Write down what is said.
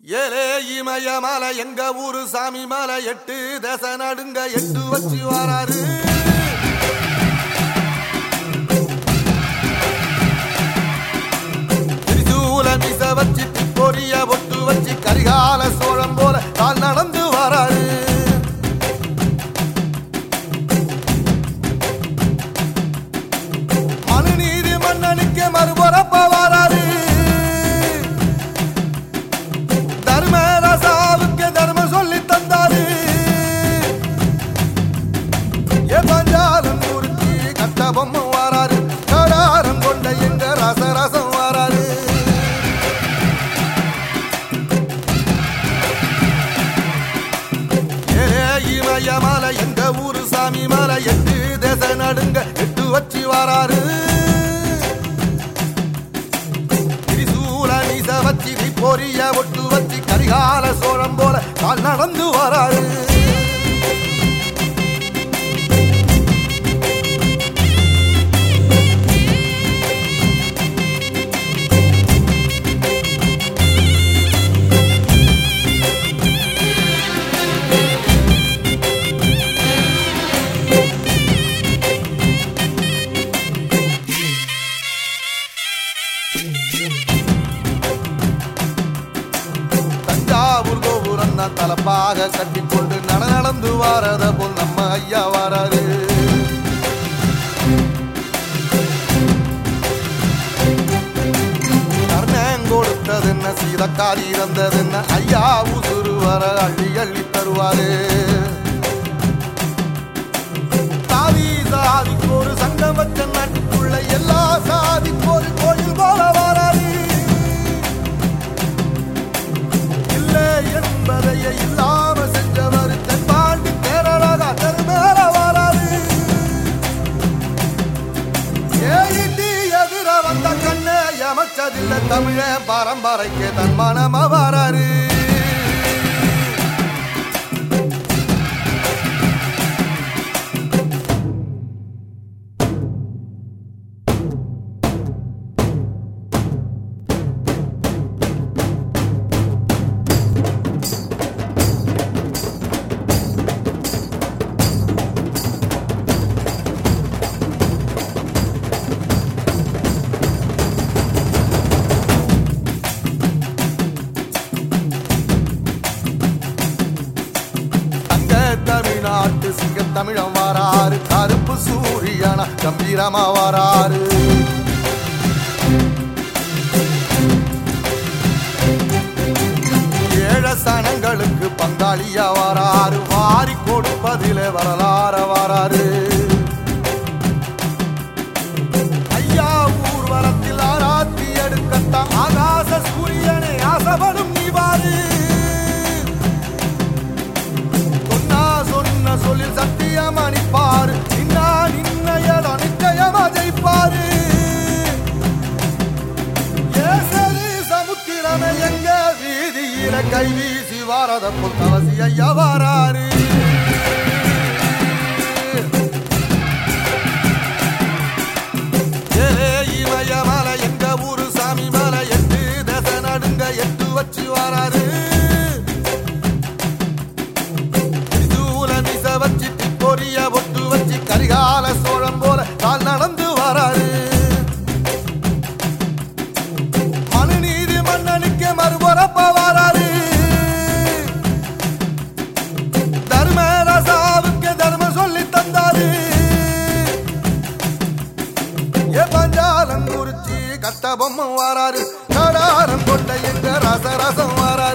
ஏலே இமய மலை எங்க ஊரு சாமி மலை எட்டு தேச நடுங்க எட்டு வச்சு வராரு திரிசூல மிச வச்சு பொரிய ஒட்டு வச்சு கரிகால சோழம் போல கால் நடந்து வராரு மனுநீதி மன்னனுக்கு மறுபுறப்ப வராரு தர்மராசாவுக்கு தர்மம் சொல்லி தந்தாரு ஏ பஞ்சாலம் குறிச்சி கட்ட பொம்மை வாராரு கடாரம் கொண்ட எங்க ரசரசம் வாராரு ஏ இமய மலை எங்க ஊரு சாமி மலை எட்டு தேச நடுங்க எட்டு வச்சு வாராரு திரிசூல நீச வச்சு பொரிய ஒட்டு வச்சு கரிகால சோழம் போல கால் நடந்து வராரு தஞ்சாவூர் கோபுரம் தான் தலப்பாக கட்டிக்கொண்டு நட நடந்து வாரத போல் நம்ம ஐயா வராரு கர்ணன் கொடுத்தது என்ன சீதக்காரி இறந்தது என்ன ஐயா உசுறு வர அள்ளி அள்ளி தருவாரு சாதி சாதிக்கு ஒரு சங்கம் வச்ச நாட்டுக்குள்ள எல்லா சாதிக்கு ஒரு கோயில் போல வராரு இல்லை என்பதையே இல்லாம செஞ்சவர் தென்பாண்டி கேரளாக தெருமேல வராது ஏயிட்டி எதிர வந்த கண்ணே எமச்சதில்லை தமிழ பரம்பரைக்கு தன் மனம வராரு தங்க தமிழ்நாட்டு சிங்க தமிழம் வாராரு கருப்பு சூரியனா கம்பீரமா வாராரு ஏழ சனங்களுக்கு பங்காளியா வாராரு வாரி கொடுப்பதிலே வரலாற வாராரு ஐயா ஊர்வலத்தில் ஆராத்தி எடுக்கத்தான் ஆகாச சூரியனை ஆசைப்படும் நீவாரு சொன்னா சொன்ன சொல்லில் சத்தியம் அணிப்பாரு நின்னா நின்னையட நிச்சயமா ஜெயிப்பாரு ஏசரி சமுத்திரமே எங்க வீதியில கை வீசி வாரத புத்தவசி ஐயா வாராரு ஏலே இமய மலை எங்க ஊரு சாமி மலை எட்டு தேச நடுங்க எட்டு வச்சு வாராரு திரிசூல மிச வச்சு பொரிய ஒட்டு வச்சு கரிகால சோழம் போல கால் நடந்து வராரு மனுநீதி மன்னனுக்கு மறுபுறப்ப வராரு தர்மராசாவுக்கு தர்மம் சொல்லி தந்தாரு ஏ பஞ்சாலம் குறிச்சி கட்ட பொம்மை வாராரு கடாரம் கொண்ட எங்க ரசரசம் வாராரு